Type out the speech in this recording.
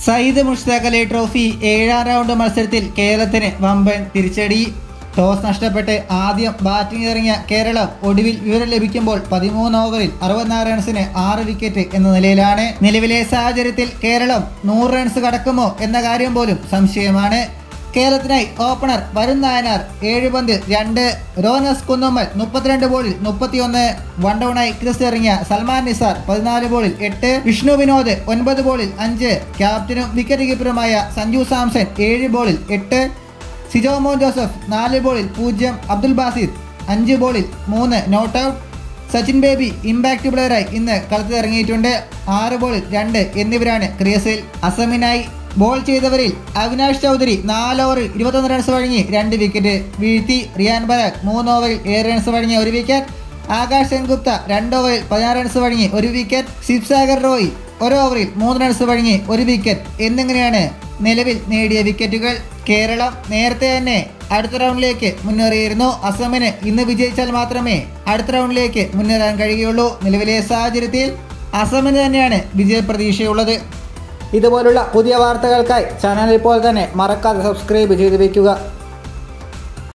Sayyid Mushtaq Ali trophy ഏഴാം round മത്സരത്തിൽ കേരളത്തിന് വമ്പൻ തിരിച്ചടി ടോസ് നഷ്ടപ്പെട്ട് ആദ്യം ബാറ്റിംഗ് ഇറങ്ങിയ കേരളം ഒടുവിൽ വിവരം ലഭിക്കുമ്പോൾ പതിമൂന്ന് ഓവറിൽ അറുപത്തിനാല് റൺസിന് ആറ് വിക്കറ്റ് എന്ന നിലയിലാണ് നിലവിലെ സാഹചര്യത്തിൽ കേരളം നൂറ് റൺസ് കടക്കുമോ എന്ന കാര്യം പോലും സംശയമാണ് കേരളത്തിനായി ഓപ്പണർ വരുൺ നായനാർ ഏഴ് പന്ത് രണ്ട് റോനസ് കുന്നുമ്മൽ മുപ്പത്തിരണ്ട് ബോളിൽ മുപ്പത്തിയൊന്ന് വൺ ഡൗണായി ക്രിസ് ഇറങ്ങിയ സൽമാൻ നിസാർ പതിനാല് ബോളിൽ എട്ട് വിഷ്ണു വിനോദ് ഒൻപത് ബോളിൽ അഞ്ച് ക്യാപ്റ്റനും വിക്കറ്റ് കീപ്പറുമായ സഞ്ജു സാംസൺ ഏഴ് ബോളിൽ എട്ട് സിജോ മോൻ ജോസഫ് നാല് ബോളിൽ പൂജ്യം അബ്ദുൽ ബാസിദ് അഞ്ച് ബോളിൽ മൂന്ന് not out Sachin Baby impact പ്ലെയറായി ഇന്ന് കളത്തിലിറങ്ങിയിട്ടുണ്ട് ആറ് ബോളിൽ രണ്ട് എന്നിവരാണ് ക്രീസിൽ അസമിനായി ബോൾ ചെയ്തവരിൽ അവിനാഷ് ചൗധരി നാല് ഓവറിൽ ഇരുപത്തൊന്ന് റൺസ് വഴങ്ങി രണ്ട് വിക്കറ്റ് വീഴ്ത്തി റിയാൻ ബരാഗ് മൂന്ന് ഓവറിൽ ഏഴ് റൺസ് വഴങ്ങിയ ഒരു വിക്കറ്റ് ആകാശ് സെൻഗുപ്ത രണ്ട് ഓവറിൽ പതിനാറ് റൺസ് വഴങ്ങി ഒരു വിക്കറ്റ് ശിവസാഗർ റോയ് ഒരു ഓവറിൽ മൂന്ന് റൺസ് വഴങ്ങി ഒരു വിക്കറ്റ് എന്നിങ്ങനെയാണ് നിലവിൽ നേടിയ വിക്കറ്റുകൾ കേരളം നേരത്തെ തന്നെ അടുത്ത റൗണ്ടിലേക്ക് മുന്നേറിയിരുന്നു അസമിന് ഇന്ന് വിജയിച്ചാൽ മാത്രമേ അടുത്ത റൗണ്ടിലേക്ക് മുന്നേറാൻ കഴിയുള്ളൂ നിലവിലെ സാഹചര്യത്തിൽ അസമിന് തന്നെയാണ് വിജയപ്രതീക്ഷയുള്ളത് ഇതുപോലുള്ള പുതിയ വാർത്തകൾക്കായി ചാനൽ ഇപ്പോൾ തന്നെ മറക്കാതെ സബ്സ്ക്രൈബ് ചെയ്ത് വയ്ക്കുക